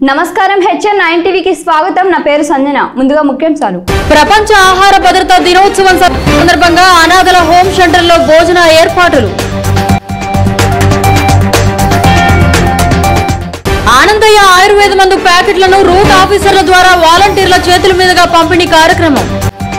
నమస్కారం HN nine టీవీకి స్వాగతం నా పేరు సంజన ముందుగా ముఖ్యాంశాలు ప్రపంచ ఆహార భద్రతా దినోత్సవం సందర్భంగా అనాథల హోమ్ సెంటర్లో భోజన ఏర్పాట్లు ఆనందయ్య ఆయుర్వేద మందు ప్యాకెట్లను రూట్ ఆఫీసర్ల ద్వారా వాలంటీర్ల చేతుల మీదుగా పంపిణీ కార్యక్రమం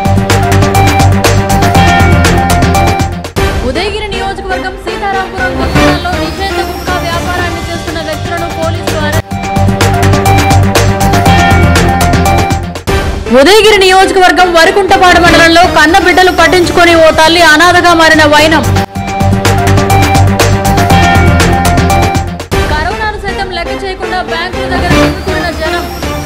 ఉదయగిరి నియోజకవర్గం సీతారాంపురం దుకాణంలో నిషేధ గుట్కా వ్యాపారాన్ని చేస్తున్న వ్యక్తులను పోలీసులు అరెస్ట్ ఉదయగిరి నియోజకవర్గం వరికుంటపాడు మండలంలో కన్న బిడ్డలు పట్టించుకొని ఓ తల్లి అనాథగా మారిన వైనం కరోనాను సైతం లెక్క చేయకుండా బ్యాంకుల దగ్గర నిలుపుకున్న జనం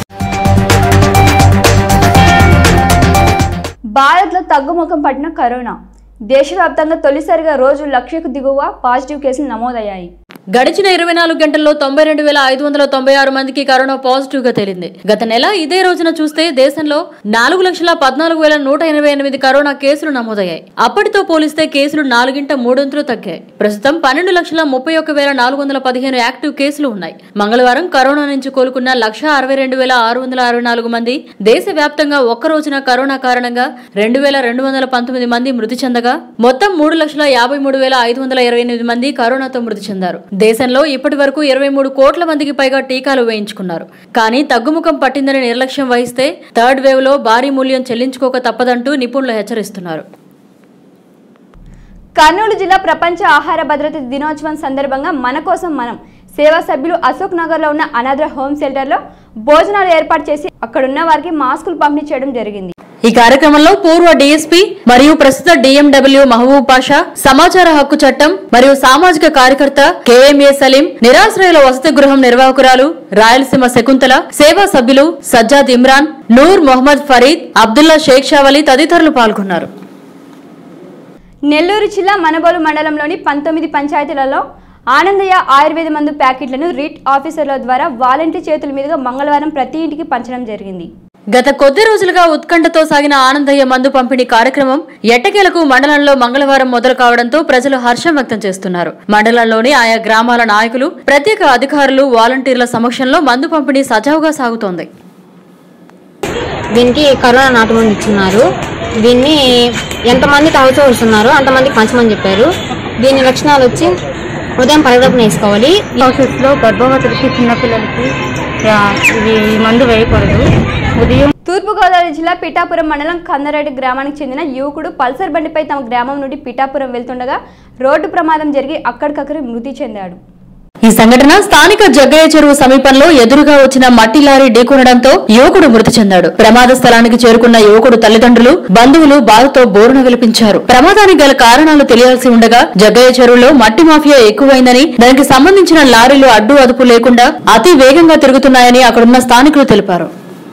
భారత్లో తగ్గుముఖం పట్టిన కరోనా దేశవ్యాప్తంగా తొలిసారిగా రోజు లక్షకు దిగువ పాజిటివ్ కేసులు నమోదయ్యాయి గడిచిన ఇరవై నాలుగు గంటల్లో తొంభై రెండు వేల ఐదు వందల తొంభై ఆరు మందికి కరోనా పాజిటివ్ గా తేలింది గత నెల ఇదే రోజున చూస్తే దేశంలో నాలుగు లక్షల పద్నాలుగు వేల నూట ఎనభై ఎనిమిది కరోనా కేసులు నమోదయ్యాయి అప్పటితో పోలిస్తే కేసులు నాలుగింట మూడొంతులు తగ్గాయి ప్రస్తుతం పన్నెండు లక్షల ముప్పై ఒక్క వేల నాలుగు వందల పదిహేను యాక్టివ్ కేసులు ఉన్నాయి మంగళవారం కరోనా నుంచి కోలుకున్న లక్ష అరవై రెండు వేల ఆరు వందల అరవై నాలుగు మంది దేశవ్యాప్తంగా ఒక్క రోజున కరోనా కారణంగా రెండు వేల రెండు వందల పంతొమ్మిది మంది మృతి చెందగా మొత్తం మూడు లక్షల యాభై మూడు వేల ఐదు వందల ఇరవై ఎనిమిది మంది కరోనాతో మృతి చెందారు దేశంలో ఇప్పటి వరకు ఇరవై మూడు కోట్ల మందికి పైగా టీకాలు వేయించుకున్నారు కానీ తగ్గుముఖం పట్టిందని నిర్లక్ష్యం వహిస్తే థర్డ్ వేవ్ లో భారీ మూల్యం చెల్లించుకోక తప్పదంటూ నిపుణులు హెచ్చరిస్తున్నారు కర్నూలు జిల్లా ప్రపంచ ఆహార భద్రత దినోత్సవం సందర్భంగా మన కోసం మనం సేవా సభ్యులు అశోక్ నగర్లో ఉన్న అనాథ హోమ్ సెంటర్లో భోజనాలు ఏర్పాటు చేసి అక్కడున్న వారికి మాస్కులు పంపిణీ చేయడం జరిగింది ఈ కార్యక్రమంలో పూర్వ డీఎస్పీ మరియు ప్రస్తుత డిఎండబ్ల్యూ మహబూబ్ పాషా సమాచార హక్కు చట్టం మరియు సామాజిక కార్యకర్త కేఎంఏ సలీం నిరాశ్రయుల వసతి గృహం నిర్వాహకురాలు రాయలసీమ శకుంతల సేవా సభ్యులు సజ్జాద్ ఇమ్రాన్ నూర్ మొహమ్మద్ ఫరీద్ అబ్దుల్లా షేక్ షావలి తదితరులు పాల్గొన్నారు నెల్లూరు జిల్లా మనబోలు మండలంలోని పంతొమ్మిది పంచాయతీలలో ఆనందయ్య ఆయుర్వేద మందు ప్యాకెట్లను రిట్ ఆఫీసర్ల ద్వారా వాలంటీర్ చేతుల మీదుగా మంగళవారం ప్రతి ఇంటికి పంచడం జరిగింది గత కొద్ది రోజులుగా ఉత్కంఠతో సాగిన ఆనందయ్య మందు పంపిణీ కార్యక్రమం ఎట్టకేలకు మండలంలో మంగళవారం మొదలు కావడంతో ప్రజలు హర్షం వ్యక్తం చేస్తున్నారు మండలంలోని ఆయా గ్రామాల నాయకులు ప్రత్యేక అధికారులు వాలంటీర్ల సమక్షంలో మందు పంపిణీ సజావుగా సాగుతోంది దీనికి కరోనా నాటుమంది ఇచ్చున్నారు దీన్ని ఎంతమందికి హౌస్ ఉన్నారో అంతమందికి పంచమని చెప్పారు దీని లక్షణాలు వచ్చి ఉదయం పరిగణన వేసుకోవాలి ప్రాసెస్లో గర్భవతులకి చిన్నపిల్లలకి ఆ, ఇది ఈ మందు వేయకూడదు ఉదయం తూర్పుగోదావరి జిల్లా పిఠాపురం మండలం కందరెడ్డి గ్రామానికి చెందిన యువకుడు పల్సర్ బండిపై తమ గ్రామం నుండి పిఠాపురం వెళ్తుండగా రోడ్డు ప్రమాదం జరిగి అక్కడికక్కడే మృతి చెందాడు ఈ సంఘటన స్థానిక జగ్గయ్య చెరువు సమీపంలో ఎదురుగా వచ్చిన మట్టి లారీ ఢీకొనడంతో యువకుడు మృతి చెందాడు ప్రమాద స్థలానికి చేరుకున్న యువకుడు తల్లిదండ్రులు బంధువులు బాధతో బోరున విలిపించారు ప్రమాదానికి గల కారణాలు తెలియాల్సి ఉండగా జగ్గయ్య చెరువులో మట్టి మాఫియా ఎక్కువైందని దానికి సంబంధించిన లారీలు అడ్డు అదుపు లేకుండా అతి వేగంగా తిరుగుతున్నాయని అక్కడున్న స్థానికులు తెలిపారు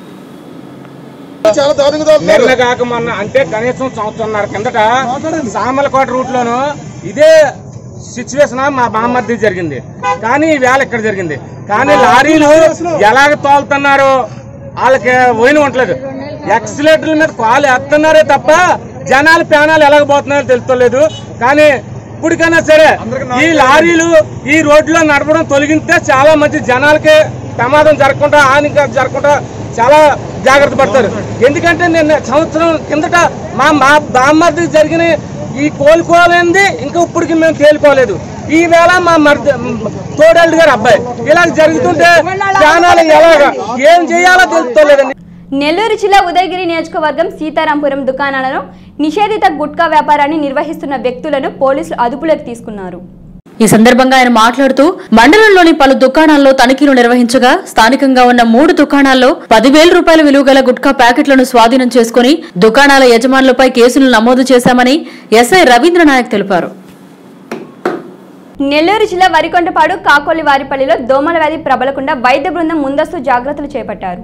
నిన్న కాక మొన్న అంటే కనీసం సంవత్సరంన్నర కిందట సామలకోట రూట్ లోను ఇదే సిచ్యువేషన్ మా బామ్మర్ది జరిగింది కానీ ఈవేళ ఇక్కడ జరిగింది కానీ లారీలు ఎలాగ తోలుతున్నారో వాళ్ళకి పోయిన ఉండలేదు ఎక్సిలేటర్ల మీద కాలు ఎత్తున్నారే తప్ప జనాలు ప్రాణాలు ఎలాగ పోతున్నాయో తెలుస్తలేదు కానీ ఇప్పటికైనా సరే ఈ లారీలు ఈ రోడ్లో నడపడం తొలగితే చాలా మంచి జనాలకి ప్రమాదం జరగకుండా హాని జరగకుండా చాలా జాగ్రత్త పడతారు ఎందుకంటే నిన్న సంవత్సరం కిందట మా మా బామ్మర్ది జరిగిన ఈ కోలుకోలేనిది ఇంకా ఇప్పటికి మేము తేలుకోలేదు ఈ వేళ మా మర్ది తోడల్డ్ గారు అబ్బాయి ఇలా జరుగుతుంటే ప్రాణాలు ఎలాగా ఏం చేయాలో తెలుస్తలేదండి నెల్లూరు జిల్లా ఉదయగిరి నియోజకవర్గం సీతారాంపురం దుకాణాలలో నిషేధిత గుట్కా వ్యాపారాన్ని నిర్వహిస్తున్న వ్యక్తులను పోలీసులు అదుపులోకి తీసుకున్నారు ఈ సందర్భంగా ఆయన మాట్లాడుతూ మండలంలోని పలు దుకాణాల్లో తనిఖీలు నిర్వహించగా స్థానికంగా ఉన్న మూడు దుకాణాల్లో పదివేల రూపాయల విలువ గల గుట్కా ప్యాకెట్లను స్వాధీనం చేసుకుని దుకాణాల యజమానులపై కేసులు నమోదు చేశామని ఎస్ఐ రవీంద్ర నాయక్ తెలిపారు నెల్లూరు జిల్లా వరికొండపాడు కాకోలి వారిపల్లిలో దోమల వ్యాధి ప్రబలకుండా వైద్య బృందం ముందస్తు జాగ్రత్తలు చేపట్టారు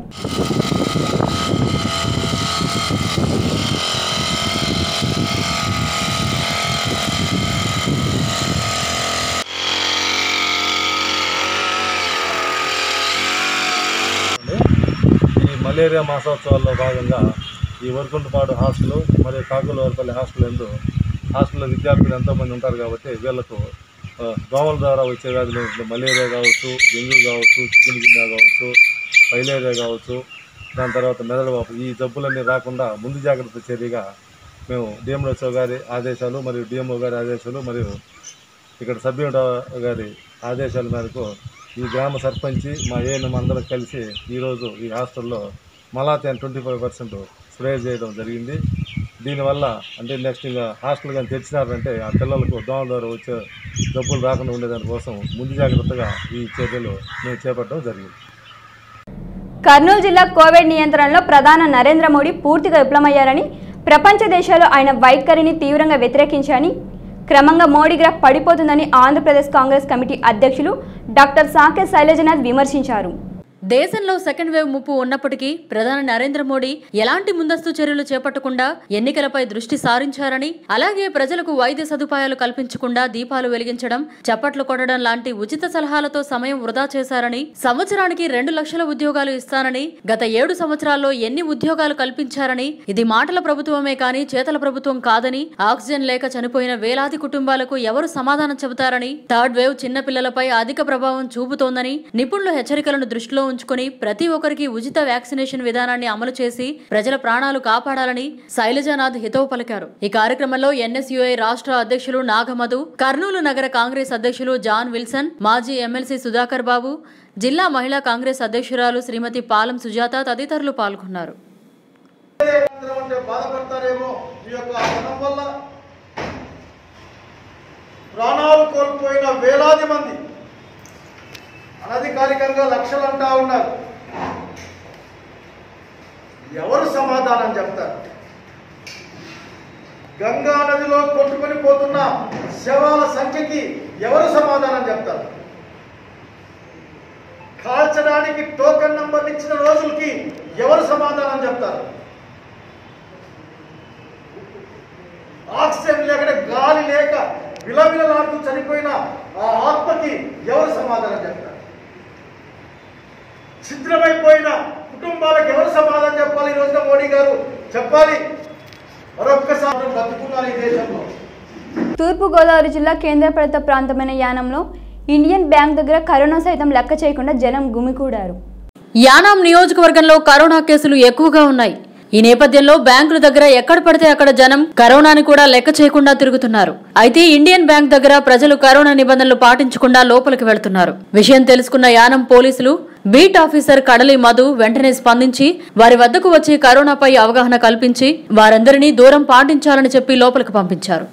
ఈ మలేరియా మాసోత్సవాల్లో భాగంగా ఈ వరకుంటపాడు హాస్టల్ మరియు కాకుల వరపల్లి హాస్టల్ ఎందు హాస్టల్లో విద్యార్థులు ఎంతోమంది ఉంటారు కాబట్టి వీళ్ళకు ఆ, దోమల ద్వారా వచ్చే వ్యాధులు మలేరియా కావచ్చు డెంగ్యూ కావచ్చు చికెన్ గున్యా కావచ్చు ఫైలేరియా కావచ్చు దాని తర్వాత మెదడు వాపు ఈ జబ్బులన్నీ రాకుండా ముందు జాగ్రత్త చర్యగా మేము డిఎంహెచ్ఓ గారి ఆదేశాలు మరియు డిఎంఓ గారి ఆదేశాలు మరియు ఇక్కడ సభ్యుడు గారి ఆదేశాల మేరకు ఈ గ్రామ సర్పంచి మా ఏఎన్ఎం అందరం కలిసి ఈరోజు ఈ హాస్టల్లో malathion twenty five percent spray చేయడం జరిగింది దీనివల్ల అంటే నెక్స్ట్ ఇంకా హాస్టల్ కానీ తెచ్చినారంటే ఆ పిల్లలకు దోమల ద్వారా వచ్చే జబ్బులు రాకుండా ఉండేదానికోసం ముందు జాగ్రత్తగా ఈ చర్యలు మేము చేపట్టడం జరిగింది కర్నూలు జిల్లా కోవిడ్ నియంత్రణలో ప్రధాని నరేంద్ర మోడీ పూర్తిగా విఫలమయ్యారని ప్రపంచ దేశాలు ఆయన వైఖరిని తీవ్రంగా వ్యతిరేకించారని క్రమంగా మోడీ గ్రాఫ్ పడిపోతుందని ఆంధ్రప్రదేశ్ కాంగ్రెస్ కమిటీ అధ్యక్షులు డాక్టర్ సాకే శైలజనాథ్ విమర్శించారు దేశంలో సెకండ్ వేవ్ ముప్పు ఉన్నప్పటికీ ప్రధాని నరేంద్ర మోడీ ఎలాంటి ముందస్తు చర్యలు చేపట్టకుండా ఎన్నికలపై దృష్టి సారించారని అలాగే ప్రజలకు వైద్య సదుపాయాలు కల్పించకుండా దీపాలు వెలిగించడం చప్పట్లు కొట్టడం లాంటి ఉచిత సలహాలతో సమయం వృధా చేశారని సంవత్సరానికి రెండు లక్షల ఉద్యోగాలు ఇస్తానని గత ఏడు సంవత్సరాల్లో ఎన్ని ఉద్యోగాలు కల్పించారని ఇది మాటల ప్రభుత్వమే కానీ చేతల ప్రభుత్వం కాదని ఆక్సిజన్ లేక చనిపోయిన వేలాది కుటుంబాలకు ఎవరు సమాధానం చెబుతారని థర్డ్ వేవ్ చిన్న పిల్లలపై అధిక ప్రభావం చూపుతోందని నిపుణుల హెచ్చరికలను దృష్టిలో ఉంచుకుని ప్రతి ఒక్కరికి ఉచిత వ్యాక్సినేషన్ విధానాన్ని అమలు చేసి ప్రజల ప్రాణాలు కాపాడాలని శైలజానాథ్ హితవు పలికారు ఈ కార్యక్రమంలో ఎన్ఎస్యుఐ రాష్ట్ర అధ్యక్షులు నాగమధు కర్నూలు నగర కాంగ్రెస్ అధ్యక్షులు జాన్ విల్సన్ మాజీ ఎమ్మెల్సీ సుధాకర్ బాబు జిల్లా మహిళా కాంగ్రెస్ అధ్యక్షురాలు శ్రీమతి పాలం సుజాత తదితరులు పాల్గొన్నారు అందరం అంటే బాధపడతారేమో ఈ యొక్క ఆసనం వల్ల ప్రాణాలు కోల్పోయిన వేలాది మంది అనధికారికంగా లక్షలు అంటా ఉన్నారు ఎవరు సమాధానం చెప్తారు గంగా నదిలో కొట్టుకొని పోతున్న శవాల సంఖ్యకి ఎవరు సమాధానం చెప్తారు కాల్చడానికి టోకెన్ నంబర్ ఇచ్చిన రోజులకి ఎవరు సమాధానం చెప్తారు ఆక్సిజన్ లేక గాలి లేక విలవిలలాడుతూ చనిపోయిన ఆ ఆత్మకి ఎవరు సమాధానం చెప్తారు ఛిద్రమైపోయిన కుటుంబాలకు ఎవరు సమాధానం చెప్పాలి ఈ రోజున మోడీ గారు చెప్పాలి మరొక్కసారి బతుకున్నారు ఈ దేశంలో తూర్పుగోదావరి జిల్లా కేంద్రపాలిత ప్రాంతమైన యానంలో ఇండియన్ బ్యాంక్ దగ్గర కరోనా సైతం లెక్క చేయకుండా జనం గుమికూడారు యానాం నియోజకవర్గంలో కరోనా కేసులు ఎక్కువగా ఉన్నాయి ఈ నేపథ్యంలో బ్యాంకుల దగ్గర ఎక్కడ పడితే అక్కడ జనం కరోనాని కూడా లెక్క చేయకుండా తిరుగుతున్నారు అయితే ఇండియన్ బ్యాంక్ దగ్గర ప్రజలు కరోనా నిబంధనలు పాటించకుండా లోపలికి వెళ్తున్నారు విషయం తెలుసుకున్న యానం పోలీసులు బీట్ ఆఫీసర్ కడలి మధు వెంటనే స్పందించి వారి వద్దకు వచ్చి కరోనాపై అవగాహన కల్పించి వారందరినీ దూరం పాటించాలని చెప్పి లోపలికి పంపించారు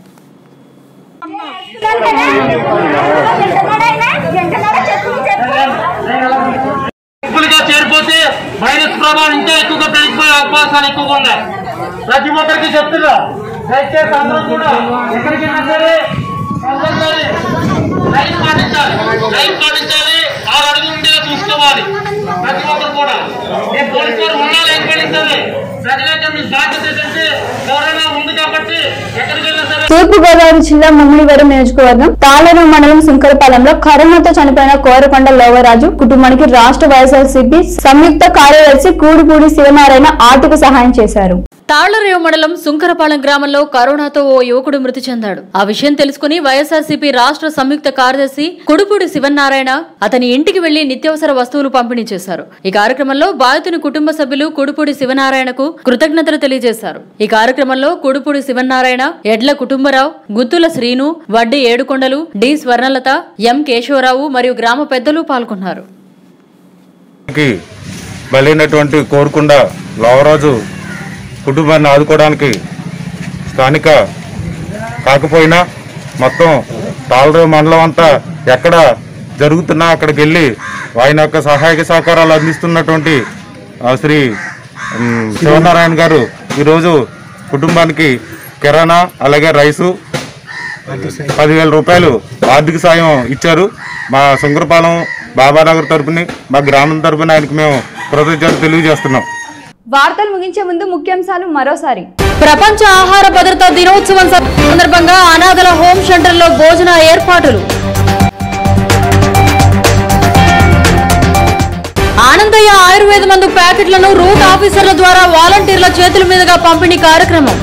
గా చేరిపోతే వైరస్ ప్రభావం ఇంకా ఎక్కువగా పెరిగిపోయే అవకాశాలు ఎక్కువగా ఉన్నాయి ప్రతి ఒక్కరికి చెప్తున్నా దయచేసి అందరూ కూడా ఎక్కడికైనా సరే కంపల్సరీ లైన్ పాటించాలి లైన్ పాటించాలి ఆరు అడుగులు ఉండేలా చూసుకోవాలి ప్రతి ఒక్కరు కూడా ఏ పోలీసు వారు ఉన్నా లైన్ పాటించాలి ప్రజలైతే మీ బాధ్యత ఏంటంటే కరోనా ఉంది కాబట్టి ఎక్కడికి వెళ్ళినా సరే తూర్పుగోదావరి జిల్లా ముమ్మిడివరం నియోజకవర్గం తాళేరు మండలం సుంకరపాలెంలో కరోనాతో చనిపోయిన కోరకొండ లోవరాజు కుటుంబానికి రాష్ట్ర వైఎస్ఆర్సీపీ సంయుక్త కార్యదర్శి కూడిపూడి శివనారాయణ ఆర్థిక సహాయం చేశారు తాళ్లరేవు మండలం సుంకరపాలెం గ్రామంలో కరోనాతో ఓ యువకుడు మృతి చెందాడు ఆ విషయం తెలుసుకుని వైఎస్ఆర్సీపీ రాష్ట్ర సంయుక్త కార్యదర్శి కుడుపూడి శివనారాయణ అతని ఇంటికి వెళ్లి నిత్యావసర వస్తువులు పంపిణీ చేశారు ఈ కార్యక్రమంలో బాధితుని కుటుంబ సభ్యులు కుడుపూడి శివనారాయణకు కృతజ్ఞతలు తెలియజేశారు ఈ కార్యక్రమంలో కుడుపూడి శివనారాయణ ఎడ్ల కుటుంబరావు గుత్తుల శ్రీను వడ్డీ ఏడుకొండలు డి స్వర్ణలత ఎం కేశవరావు మరియు గ్రామ పెద్దలు పాల్గొన్నారు కి బలైనటువంటి కోరుకుండా లోవరాజు కుటుంబాన్ని ఆదుకోవడానికి స్థానిక కాకపోయినా మొత్తం తాళరేవు మండలం అంతా ఎక్కడ జరుగుతున్నా అక్కడికి వెళ్ళి ఆయన యొక్క సహాయక సహకారాలు అందిస్తున్నటువంటి ఆ, శ్రీ ఉమ్, శివనారాయణ గారు ఈరోజు కుటుంబానికి కిరాణా అలాగే రైసు పదివేల రూపాయలు ఆర్థిక సాయం ఇచ్చారు మా సుంగరపాలెం బాబానగర్ తరపుని మా గ్రామం తరపున ఆయనకి మేము కృతజ్ఞతలు తెలియజేస్తున్నాం వార్తలు ముగించే ముందు ముఖ్యాంశాలు మరోసారి ప్రపంచ ఆహార భద్రతా దినోత్సవం సందర్భంగా అనాథల హోమ్ సెంటర్లో భోజన ఏర్పాటులు ఆనందయ్య ఆయుర్వేద మందు ప్యాకెట్లను రూట్ ఆఫీసర్ల ద్వారా వాలంటీర్ల చేతుల మీదుగా పంపిణీ కార్యక్రమం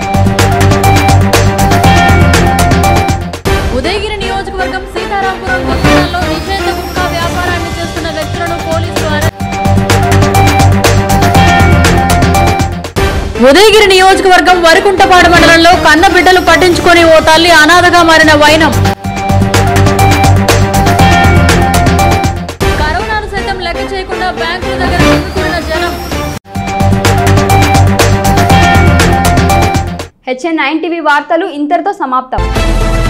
ఉదయగిరి నియోజకవర్గం సీతారాంపురం గుంతలలో నిషేధ గుట్కా వ్యాపారాన్ని చేస్తున్న వ్యక్తులను పోలీసులు అరెస్ట్ ఉదయగిరి నియోజకవర్గం వరికుంటపాడు మండలంలో కన్న బిడ్డలు పట్టించుకొని ఓ తల్లి అనాథగా మారిన వైనం కరోనాను సైతం లెక్క చేయకుండా బ్యాంకుల దగ్గర గుమికూడిన జనం హెచ్ఎన్ నైన్ టీవీ వార్తలు ఇంతటితో సమాప్తం